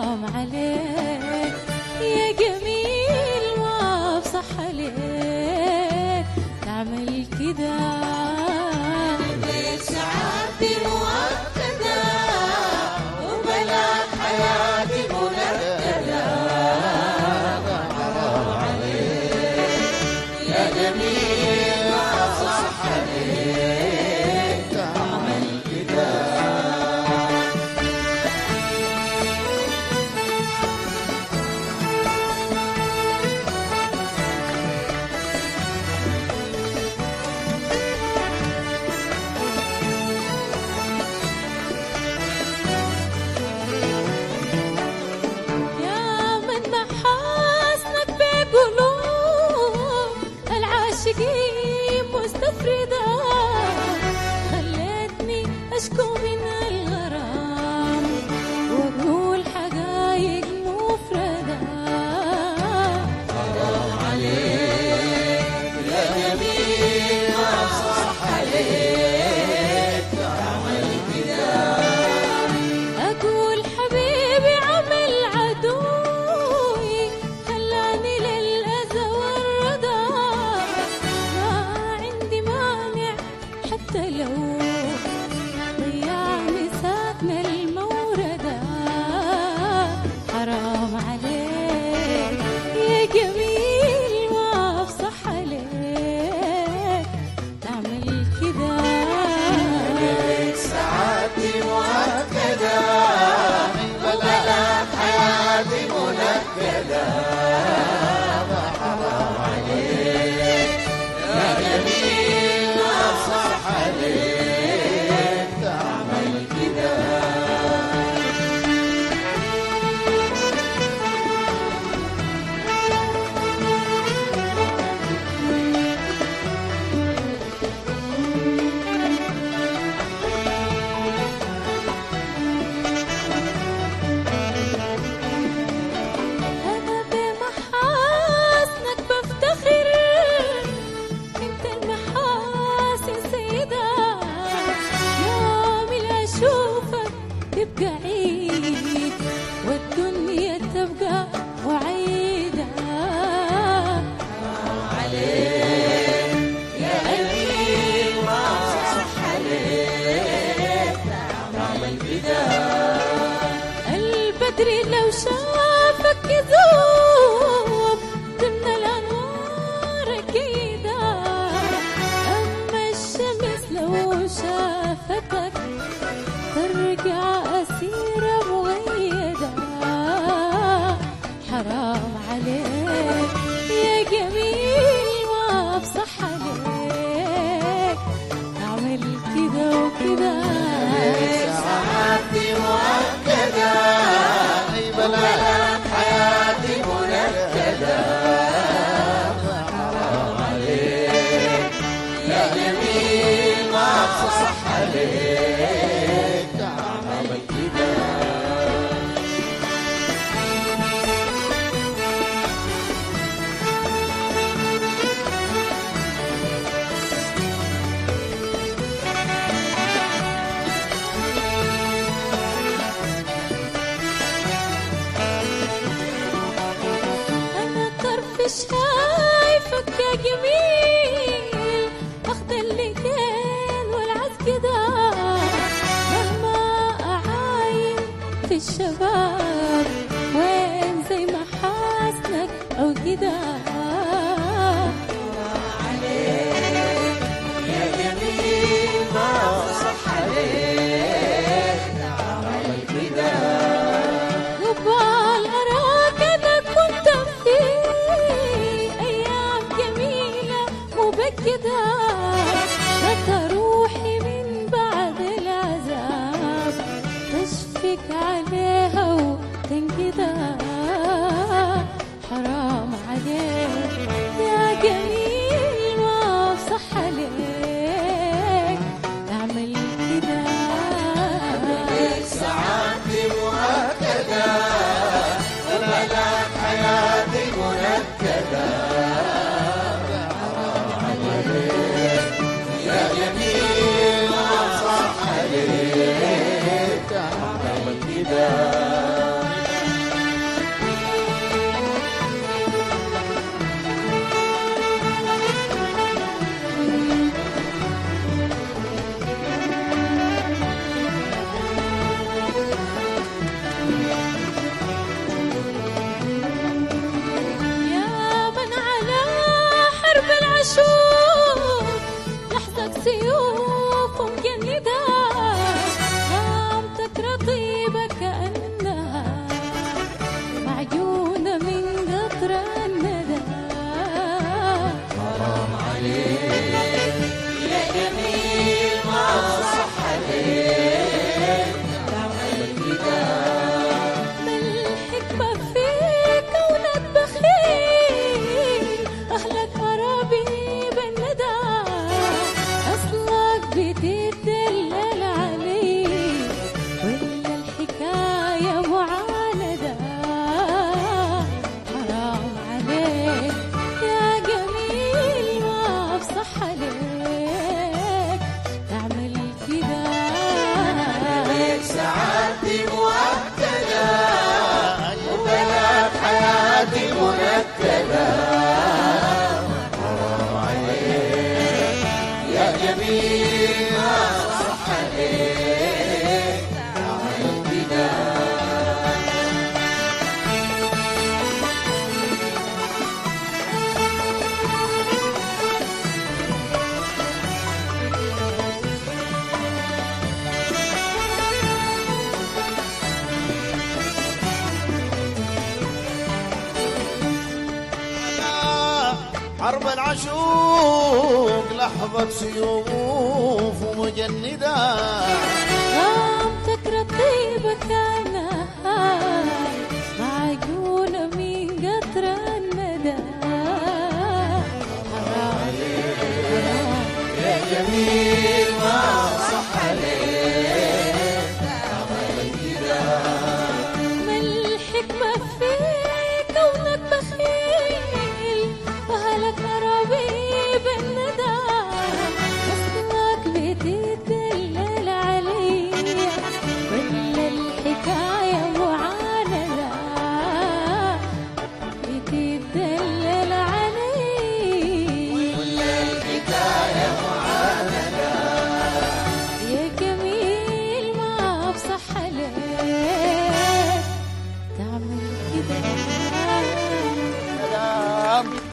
حرام عليك يا جميل ما بصح عليك تعمل كده سعادتي مؤكدة وبلا حياتي منكدة يا جميل ما صح عليك تعمل كده يا من محاسنك بقلوب العاشقين مستفردة خلتني أشكو من الغرام وأقول حقايق مفردة أقول حبيبي عمل عدوي خلاني للأذى والردى ما عندي مانع حتى لو ضيعني ساكن الموردة حرام عليك يا جميل ما بصح عليك تعمل كده سعادتي مؤكدة وبلا حياتي منكدة حرام عليك يا جميل ما صح عليك تعمل كده أنا بمحاسنك بفتخر أنت المحاسن سيدة يوم اللي أشوفك تبقى عيد والدنيا تبقى وعيدة البدر لو شافك يذوب ضمن الأنوار كده أما الشمس لو شافتك ترجع أسيرة مغيدة حرام عليك يا جميل ما بصح عليك أعمل كده وكده سعادتي مؤكدة وبلا حياتي منكدة حرام عليك يا جميل ما صح عليك تعمل كده أنا طرف شايفك يا جميل أخذ الليل والعز كده مهما أعاين في الشباب وين زي محاسنك أو كده يا جميل ما صح عليك تعمل كده قبال أراك أنا كنت في أيام جميلة مبكدة متى روحي من بعد العذاب تشفق عليها وتنكدها حرام عليك يا جميل ما بصح عليك تعمل كده سعادتي مؤكدة وبلا حياتي منكدة حرام عليك يا جميل ما صح عليك تعمل كده منكدة حرام عليك يا جميل ما صح عليك تعال كده حرب العشوق لحظة سيوف ومجندة غامتك رطيبة كانها مع عيون من قطر الندى حرام حرام يا جميل ما صح عليك ما الحكمة